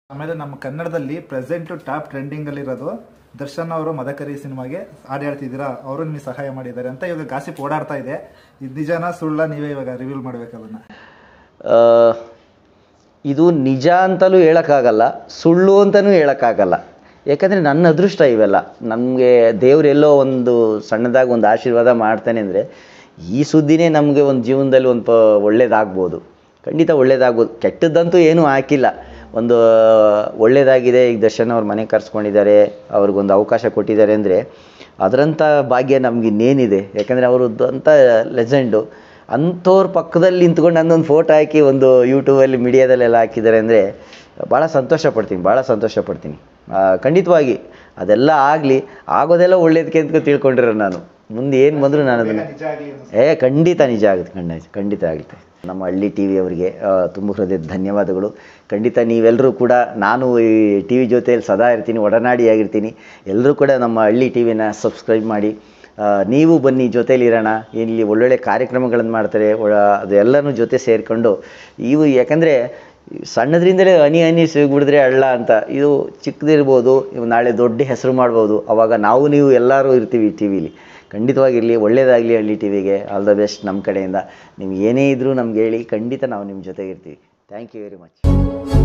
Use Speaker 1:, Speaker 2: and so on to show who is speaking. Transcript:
Speaker 1: ಆಮೇಲೆ ನಮ್ಮ ಕನ್ನಡದಲ್ಲಿ ಪ್ರೆಸೆಂಟ್ ಟಾಪ್ ಟ್ರೆಂಡಿಂಗ್ ಅಲ್ಲಿ ಇರೋದು ದರ್ಶನ್ ಅವರು ಮದಕರಿ ಸಿನಿಮಾಗೆ ಹಾಡು ಹೇಳ್ತಿದ್ದೀರಾ ಅವರು ನಿಮಗೆ ಸಹಾಯ ಮಾಡಿದ್ದಾರೆ ಅಂತ ಇವಾಗ ಗಾಸಿಪ್ ಓಡಾಡ್ತಾ ಇದೆ ಇದು ನಿಜನಾ ಸುಳ್ಳ ನೀವೇ ಇವಾಗ ರಿವೀಲ್ ಮಾಡ್ಬೇಕು ಅದನ್ನ
Speaker 2: ಆ, ಇದು ನಿಜ ಅಂತಲೂ ಹೇಳೋಕ್ಕಾಗಲ್ಲ ಸುಳ್ಳು ಅಂತಲೂ ಹೇಳೋಕ್ಕಾಗಲ್ಲ ಯಾಕಂದರೆ ನನ್ನ ಅದೃಷ್ಟ ಇವೆಲ್ಲ ನಮಗೆ ದೇವರೆಲ್ಲೋ ಒಂದು ಸಣ್ಣದಾಗಿ ಒಂದು ಆಶೀರ್ವಾದ ಮಾಡ್ತಾನೆ ಅಂದರೆ ಈ ಸುದ್ದಿನೇ ನಮಗೆ ಒಂದು ಜೀವನದಲ್ಲಿ ಒಂದು ಪ ಒಳ್ಳೇದಾಗ್ಬೋದು ಖಂಡಿತ ಒಳ್ಳೇದಾಗ್ಬೋದು ಕೆಟ್ಟದ್ದಂತೂ ಏನೂ ಹಾಕಿಲ್ಲ ಒಂದು ಒಳ್ಳೇದಾಗಿದೆ ಈಗ ದರ್ಶನ್ ಅವ್ರ ಮನೆ ಕರ್ಸ್ಕೊಂಡಿದ್ದಾರೆ ಅವ್ರಿಗೊಂದು ಅವಕಾಶ ಕೊಟ್ಟಿದ್ದಾರೆ ಅಂದರೆ ಅದರಂಥ ಭಾಗ್ಯ ನಮ್ಗೆ ಇನ್ನೇನಿದೆ ಯಾಕಂದರೆ ಅವರದ್ದು ಅಂಥ ಲೆಜೆಂಡು ಅಂಥವ್ರ ಪಕ್ಕದಲ್ಲಿ ನಿಂತ್ಕೊಂಡು ನನ್ನೊಂದು ಫೋಟೋ ಹಾಕಿ ಒಂದು ಯೂಟ್ಯೂಬಲ್ಲಿ ಮೀಡಿಯಾದಲ್ಲೆಲ್ಲ ಹಾಕಿದ್ದಾರೆ ಅಂದರೆ ಭಾಳ ಸಂತೋಷ ಪಡ್ತೀನಿ ಭಾಳ ಸಂತೋಷ ಪಡ್ತೀನಿ ಆ, ಖಂಡಿತವಾಗಿ ಅದೆಲ್ಲ ಆಗಲಿ ಆಗೋದೆಲ್ಲ ಒಳ್ಳೇದಕ್ಕೆ ಅಂತ ತಿಳ್ಕೊಂಡಿರೋ ನಾನು ಮುಂದೆ ಏನು ಬಂದರೂ ನಾನು ಅದನ್ನು
Speaker 1: ನಿಜ ಆಗ್ಲಿ
Speaker 2: ಏ ಖಂಡಿತ ನಿಜ ಆಗುತ್ತೆ ಖಂಡಿತ ಖಂಡಿತ ಆಗುತ್ತೆ ನಮ್ಮ ಹಳ್ಳಿ ಟಿ ವಿ ಅವರಿಗೆ ತುಂಬ ಹೃದಯದ ಧನ್ಯವಾದಗಳು ಖಂಡಿತ ನೀವೆಲ್ಲರೂ ಕೂಡ ನಾನು ಈ ಟಿ ವಿ ಜೊತೆಯಲ್ಲಿ ಸದಾ ಇರ್ತೀನಿ ಒಡನಾಡಿಯಾಗಿರ್ತೀನಿ ಎಲ್ಲರೂ ಕೂಡ ನಮ್ಮ ಹಳ್ಳಿ ಟಿ ವಿನ ಸಬ್ಸ್ಕ್ರೈಬ್ ಮಾಡಿ ಆ, ನೀವು ಬನ್ನಿ ಜೊತೇಲಿರೋಣ ಇಲ್ಲಿ ಒಳ್ಳೊಳ್ಳೆ ಕಾರ್ಯಕ್ರಮಗಳನ್ನು ಮಾಡ್ತಾರೆ ಒಳ- ಅದೆಲ್ಲನೂ ಜೊತೆ ಸೇರಿಕೊಂಡು ಇವು ಯಾಕಂದರೆ ಸಣ್ಣದ್ರಿಂದಲೇ ಹನಿ ಹನಿ ಸಿಗ್ಬಿಡಿದ್ರೆ ಹಳ್ಳ ಅಂತ ಇದು ಚಿಕ್ಕದಿರ್ಬೋದು ಇವು ನಾಳೆ ದೊಡ್ಡ ಹೆಸರು ಮಾಡ್ಬೋದು ಅವಾಗ ನಾವು ನೀವು ಎಲ್ಲರೂ ಇರ್ತೀವಿ ಟಿ ವಿಲಿ ಖಂಡಿತವಾಗಿರಲಿ ಒಳ್ಳೇದಾಗಲಿ ಹಳ್ಳಿ ಟಿ ವಿಗೆ ಆಲ್ ದ ಬೆಸ್ಟ್ ನಮ್ಮ ಕಡೆಯಿಂದ ನಿಮ್ಗೆ ಏನೇ ಇದ್ದರೂ ನಮ್ಗೆ ಹೇಳಿ ಖಂಡಿತ ನಾವು ನಿಮ್ಮ ಜೊತೆಗಿರ್ತೀವಿ ಥ್ಯಾಂಕ್ ಯು ವೆರಿ ಮಚ್